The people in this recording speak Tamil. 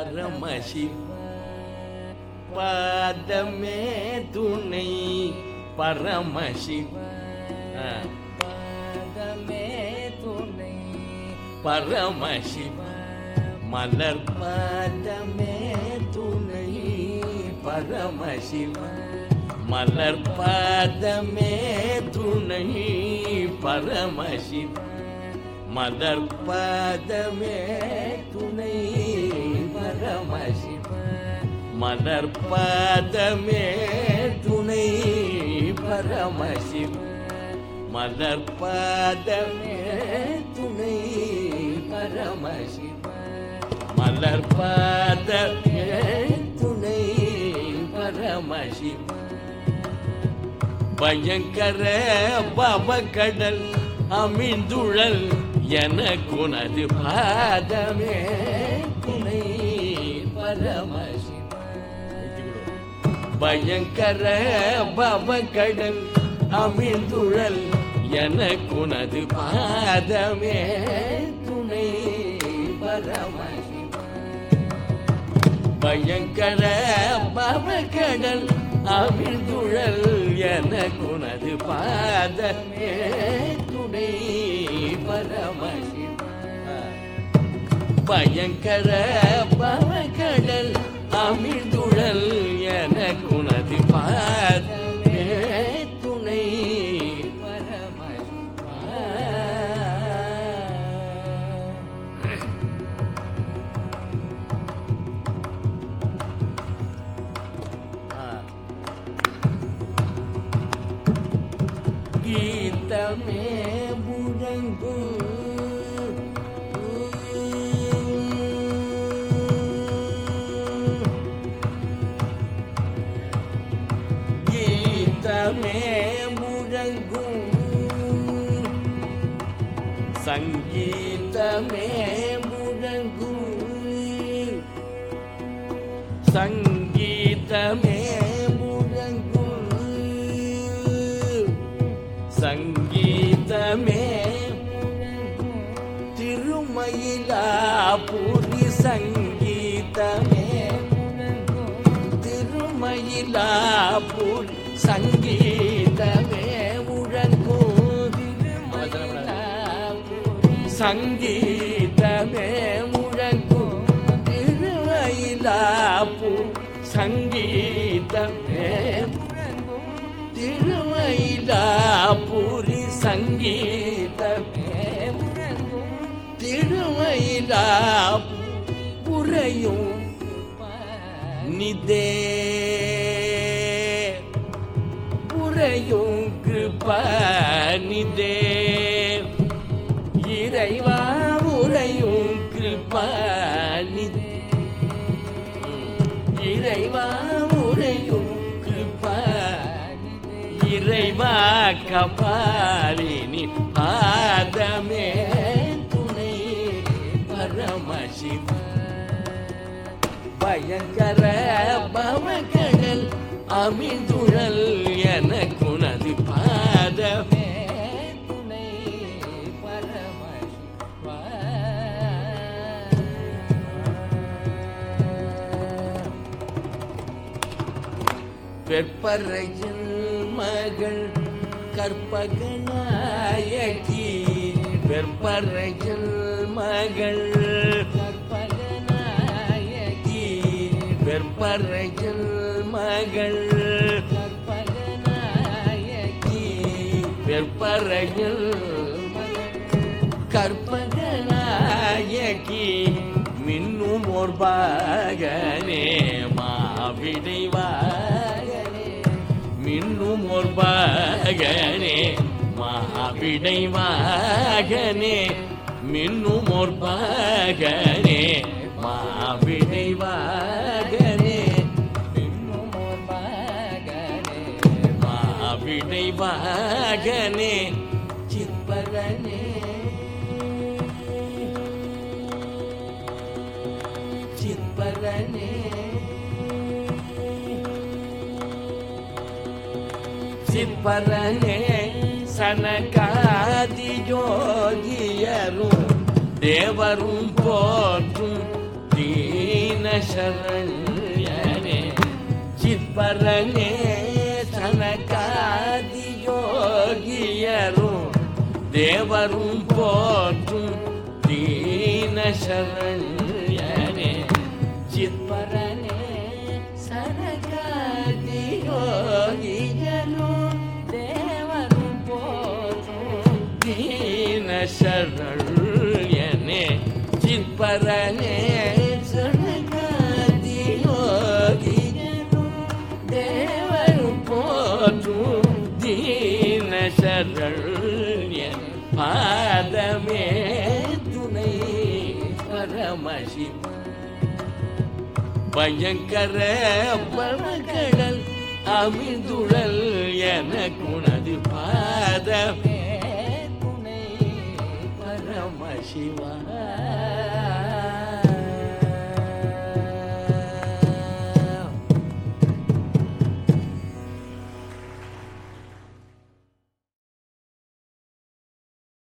பரமசிவ பாதமே துணை பரமசிவ ஆ. பாதமே துணை பரமசிவ மலர் பாதமே துணை பரமசிவ மலர் பாதமே துணை பரமசிவ மலர் பாதமே துணை பரமசிவ மலர் பாதமே துணை பரமசிவ மலர் பாதமே துணை பரமசிவ மலர் பாதமே துணை பரமசிவ பயங்கர பவக்கடல் அமிழ்ந்துழல் எனக்குனது பாதமே துணை பரமசிவ பயங்கர பவக்கடல் அமிழ்ந்துழல் எனக்குனது பாதமே துணை பரமசிவ பயங்கர பவக்கடல் அமிழ்ந்துழல் எனக்குனது பாதமே துணை பரமசிவ பயங்கர பவக்கடல் அமிழ்ந்துழல் எனக்குனது பாதமே துணை கீதமே முழங்கு கீதமே முழங்கும் சங்கீதமே முழங்கும் சங்கீதமே முழங்கும் சங்கீதமே திருமயிலாபுரி சங்கீதமே திருமயிலாபுரி சங்கீதமே முழங்கும் சங்கீதமே முழங்கும் திருமயிலாபுரி சங்கீதமே திருமயிலாபுரி சங்கீதமே திருமயிலாபுரையும் நிதே புரையும் கிருபாநிதே இறைவா உரையும் கிருபாநிதே இறைவா உரையும் கிருபாநிதே இறைவா கபாலினி பாதமே துணை பரமசிவ பயங்கர பவகடல் அமிழ்ந்துழல் எனக்குனது பாதமே துணை வெப்பரையில் மகள் கற்பகநாயகி வெப்பரையில் மகள் கற்பகநாயகி வெப்பரையில் மகள் கற்பகநாயகி வெப்பரையில் கற்பகநாயகி மின்னும் ஓர் பாகனே மாவிடை வாகனே மின்னும் ஓர் பாகனே மாவிடை வாகனே மின்னும் ஓர் பாகனே மாவிடை வாகனே மின்னும் ஓர் பாகனே மாவிடை வாகனே சிற்பரனே சிற்பரனே சிற்பரனே சனகாதி ஜோதியரும் தேவரும் போற்றும் தீன சரண்யனே சிற்பரனே சனகாதி யோகியரும் தேவரும் போற்றும் தீன சரண்யனே சிற்பரனே சனகாதி யோகியரும் தேவரும் போற்றும் தீன சரண்யனே சிற்பரனே சனகாதி யோகியரும் தேவரும் போற்றும் தீன சரண்யன் பாதமே துணை பரமசிவ பயங்கர பவகடல் அமிழ்துழல் என குணது பாதமே துணை பரமசிவா